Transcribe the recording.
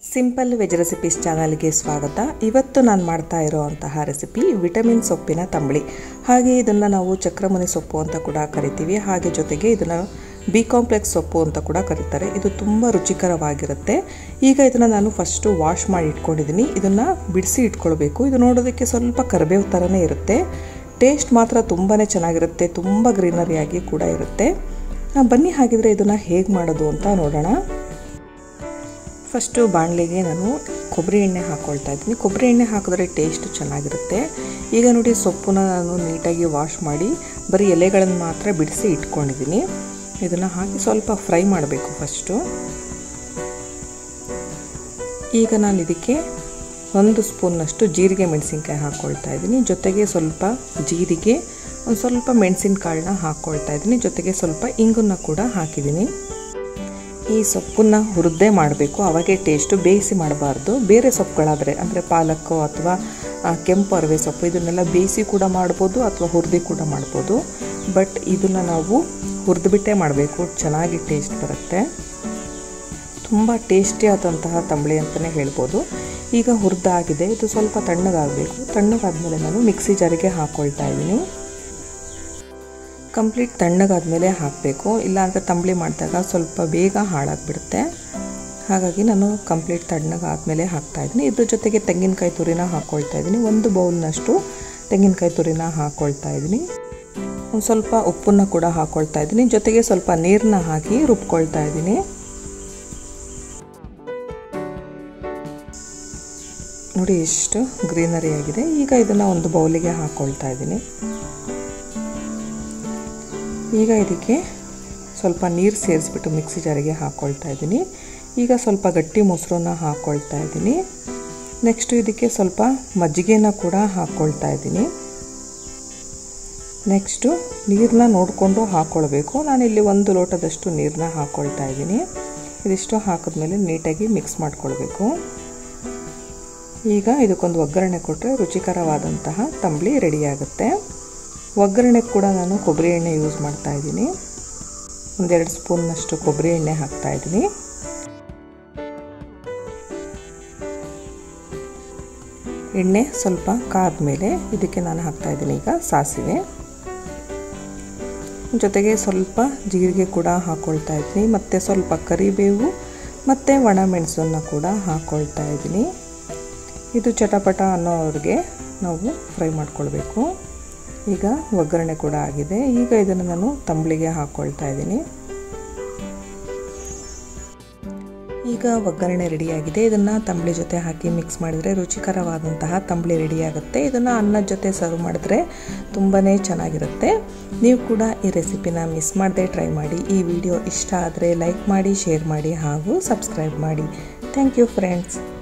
simple veg recipes ಚಾನಲ್ಗೆ ಸ್ವಾಗತ ಇವತ್ತು ನಾನು ಮಾಡ್ತಾ ಇರೋವಂತಹ ರೆಸಿಪಿ ವಿಟಮಿನ್ ಸೊಪ್ಪಿನ ತಂಬಳಿ ಹಾಗೆ ಇದನ್ನು ನಾವು ಚಕ್ರಮುನಿ ಸೊಪ್ಪು ಅಂತ ಕೂಡ ಕರಿತೀವಿ ಹಾಗೆ ಜೊತೆಗೆ ಇದನ್ನು ಬಿ ಕಾಂಪ್ಲೆಕ್ಸ್ ಸೊಪ್ಪು ಅಂತ ಕೂಡ ಕರೀತಾರೆ ಇದು ತುಂಬ ರುಚಿಕರವಾಗಿರುತ್ತೆ ಈಗ ಇದನ್ನು ನಾನು ಫಸ್ಟು ವಾಶ್ ಮಾಡಿ ಇಟ್ಕೊಂಡಿದ್ದೀನಿ ಇದನ್ನು ಬಿಡಿಸಿ ಇಟ್ಕೊಳ್ಬೇಕು ಇದು ನೋಡೋದಕ್ಕೆ ಸ್ವಲ್ಪ ಕರಿಬೇವು ಥರನೇ ಇರುತ್ತೆ ಟೇಸ್ಟ್ ಮಾತ್ರ ತುಂಬಾ ಚೆನ್ನಾಗಿರುತ್ತೆ ತುಂಬ ಗ್ರೀನರಿಯಾಗಿ ಕೂಡ ಇರುತ್ತೆ ಬನ್ನಿ ಹಾಗಿದ್ರೆ ಇದನ್ನು ಹೇಗೆ ಮಾಡೋದು ಅಂತ ನೋಡೋಣ ಫಸ್ಟು ಬಾಣಲೆಗೆ ನಾನು ಕೊಬ್ಬರಿ ಎಣ್ಣೆ ಹಾಕ್ಕೊಳ್ತಾ ಇದ್ದೀನಿ ಕೊಬ್ಬರಿ ಎಣ್ಣೆ ಹಾಕಿದ್ರೆ ಟೇಸ್ಟ್ ಚೆನ್ನಾಗಿರುತ್ತೆ ಈಗ ನೋಡಿ ಸೊಪ್ಪನ್ನ ನಾನು ನೀಟಾಗಿ ವಾಶ್ ಮಾಡಿ ಬರೀ ಎಲೆಗಳನ್ನು ಮಾತ್ರ ಬಿಡಿಸಿ ಇಟ್ಕೊಂಡಿದ್ದೀನಿ ಇದನ್ನು ಹಾಕಿ ಸ್ವಲ್ಪ ಫ್ರೈ ಮಾಡಬೇಕು ಫಸ್ಟು ಈಗ ನಾನು ಇದಕ್ಕೆ ಒಂದು ಸ್ಪೂನ್ನಷ್ಟು ಜೀರಿಗೆ ಮೆಣಸಿನ್ಕಾಯಿ ಹಾಕ್ಕೊಳ್ತಾ ಇದ್ದೀನಿ ಜೊತೆಗೆ ಸ್ವಲ್ಪ ಜೀರಿಗೆ ಒಂದು ಸ್ವಲ್ಪ ಮೆಣಸಿನಕಾಳನ್ನ ಹಾಕ್ಕೊಳ್ತಾ ಇದ್ದೀನಿ ಜೊತೆಗೆ ಸ್ವಲ್ಪ ಇಂಗನ್ನು ಕೂಡ ಹಾಕಿದ್ದೀನಿ ಈ ಸೊಪ್ಪನ್ನು ಹುರಿದೇ ಮಾಡಬೇಕು ಅವಾಗೆ ಟೇಸ್ಟು ಬೇಯಿಸಿ ಮಾಡಬಾರ್ದು ಬೇರೆ ಸೊಪ್ಪುಗಳಾದರೆ ಅಂದರೆ ಪಾಲಕ್ಕು ಅಥವಾ ಕೆಂಪು ಅರವೆ ಸೊಪ್ಪು ಇದನ್ನೆಲ್ಲ ಬೇಯಿಸಿ ಕೂಡ ಮಾಡ್ಬೋದು ಅಥವಾ ಹುರಿದು ಕೂಡ ಮಾಡ್ಬೋದು ಬಟ್ ಇದನ್ನು ನಾವು ಹುರಿದುಬಿಟ್ಟೇ ಮಾಡಬೇಕು ಚೆನ್ನಾಗಿ ಟೇಸ್ಟ್ ಬರುತ್ತೆ ತುಂಬ ಟೇಸ್ಟಿ ಆದಂತಹ ತಂಬಳಿ ಅಂತಲೇ ಹೇಳ್ಬೋದು ಈಗ ಹುರಿದಾಗಿದೆ ಇದು ಸ್ವಲ್ಪ ತಣ್ಣಗಾಗಬೇಕು ತಣ್ಣಗಾದ್ಮೇಲೆ ನಾನು ಮಿಕ್ಸಿ ಜಾರಿಗೆ ಹಾಕ್ಕೊಳ್ತಾ ಇದ್ದೀನಿ ಕಂಪ್ಲೀಟ್ ತಣ್ಣಗಾದ್ಮೇಲೆ ಹಾಕಬೇಕು ಇಲ್ಲಾಂದರೆ ತಂಬಳಿ ಮಾಡಿದಾಗ ಸ್ವಲ್ಪ ಬೇಗ ಹಾಳಾಗಿಬಿಡುತ್ತೆ ಹಾಗಾಗಿ ನಾನು ಕಂಪ್ಲೀಟ್ ತಣ್ಣಗಾದ್ಮೇಲೆ ಹಾಕ್ತಾಯಿದ್ದೀನಿ ಇದ್ರ ಜೊತೆಗೆ ತೆಂಗಿನಕಾಯಿ ತುರಿನ ಹಾಕ್ಕೊಳ್ತಾ ಇದ್ದೀನಿ ಒಂದು ಬೌಲ್ನಷ್ಟು ತೆಂಗಿನಕಾಯಿ ತುರಿನ ಹಾಕ್ಕೊಳ್ತಾ ಇದ್ದೀನಿ ಒಂದು ಸ್ವಲ್ಪ ಉಪ್ಪನ್ನು ಕೂಡ ಹಾಕ್ಕೊಳ್ತಾ ಇದ್ದೀನಿ ಜೊತೆಗೆ ಸ್ವಲ್ಪ ನೀರನ್ನ ಹಾಕಿ ರುಬ್ಕೊಳ್ತಾ ಇದ್ದೀನಿ ನೋಡಿ ಎಷ್ಟು ಗ್ರೀನರಿ ಆಗಿದೆ ಈಗ ಇದನ್ನು ಒಂದು ಬೌಲಿಗೆ ಹಾಕ್ಕೊಳ್ತಾ ಇದ್ದೀನಿ ಈಗ ಇದಕ್ಕೆ ಸ್ವಲ್ಪ ನೀರು ಸೇರಿಸ್ಬಿಟ್ಟು ಮಿಕ್ಸಿ ಜಾರಿಗೆ ಹಾಕ್ಕೊಳ್ತಾ ಇದ್ದೀನಿ ಈಗ ಸ್ವಲ್ಪ ಗಟ್ಟಿ ಮೊಸರನ್ನ ಹಾಕ್ಕೊಳ್ತಾ ಇದ್ದೀನಿ ನೆಕ್ಸ್ಟು ಇದಕ್ಕೆ ಸ್ವಲ್ಪ ಮಜ್ಜಿಗೆನ ಕೂಡ ಹಾಕ್ಕೊಳ್ತಾ ಇದ್ದೀನಿ ನೆಕ್ಸ್ಟು ನೀರನ್ನ ನೋಡಿಕೊಂಡು ಹಾಕ್ಕೊಳ್ಬೇಕು ನಾನಿಲ್ಲಿ ಒಂದು ಲೋಟದಷ್ಟು ನೀರನ್ನ ಹಾಕ್ಕೊಳ್ತಾ ಇದ್ದೀನಿ ಇದಿಷ್ಟು ಹಾಕಿದ್ಮೇಲೆ ನೀಟಾಗಿ ಮಿಕ್ಸ್ ಮಾಡ್ಕೊಳ್ಬೇಕು ಈಗ ಇದಕ್ಕೊಂದು ಒಗ್ಗರಣೆ ಕೊಟ್ಟರೆ ರುಚಿಕರವಾದಂತಹ ತಂಬಳಿ ರೆಡಿಯಾಗುತ್ತೆ ಒಗ್ಗರಣೆಗೆ ಕೂಡ ನಾನು ಕೊಬ್ಬರಿ ಎಣ್ಣೆ ಯೂಸ್ ಮಾಡ್ತಾ ಇದ್ದೀನಿ ಒಂದೆರಡು ಸ್ಪೂನ್ನಷ್ಟು ಕೊಬ್ಬರಿ ಎಣ್ಣೆ ಹಾಕ್ತಾ ಇದ್ದೀನಿ ಎಣ್ಣೆ ಸ್ವಲ್ಪ ಕಾದ್ಮೇಲೆ ಇದಕ್ಕೆ ನಾನು ಹಾಕ್ತಾ ಇದ್ದೀನಿ ಈಗ ಸಾಸಿವೆ ಜೊತೆಗೆ ಸ್ವಲ್ಪ ಜೀರಿಗೆ ಕೂಡ ಹಾಕ್ಕೊಳ್ತಾ ಇದ್ದೀನಿ ಮತ್ತು ಸ್ವಲ್ಪ ಕರಿಬೇವು ಮತ್ತು ಒಣಮೆಣಸನ್ನು ಕೂಡ ಹಾಕ್ಕೊಳ್ತಾ ಇದ್ದೀನಿ ಇದು ಚಟಪಟ ಅನ್ನೋವ್ರಿಗೆ ನಾವು ಫ್ರೈ ಮಾಡ್ಕೊಳ್ಬೇಕು ಈಗ ಒಗ್ಗರಣೆ ಕೂಡ ಆಗಿದೆ ಈಗ ಇದನ್ನು ನಾನು ತಂಬಳಿಗೆ ಹಾಕ್ಕೊಳ್ತಾ ಇದ್ದೀನಿ ಈಗ ಒಗ್ಗರಣೆ ರೆಡಿಯಾಗಿದೆ ಇದನ್ನು ತಂಬಳಿ ಜೊತೆ ಹಾಕಿ ಮಿಕ್ಸ್ ಮಾಡಿದರೆ ರುಚಿಕರವಾದಂತಹ ತಂಬಳಿ ರೆಡಿಯಾಗುತ್ತೆ ಇದನ್ನು ಅನ್ನದ ಜೊತೆ ಸರ್ವ್ ಮಾಡಿದ್ರೆ ತುಂಬಾ ಚೆನ್ನಾಗಿರುತ್ತೆ ನೀವು ಕೂಡ ಈ ರೆಸಿಪಿನ ಮಿಸ್ ಮಾಡದೆ ಟ್ರೈ ಮಾಡಿ ಈ ವಿಡಿಯೋ ಇಷ್ಟ ಆದರೆ ಲೈಕ್ ಮಾಡಿ ಶೇರ್ ಮಾಡಿ ಹಾಗೂ ಸಬ್ಸ್ಕ್ರೈಬ್ ಮಾಡಿ ಥ್ಯಾಂಕ್ ಯು ಫ್ರೆಂಡ್ಸ್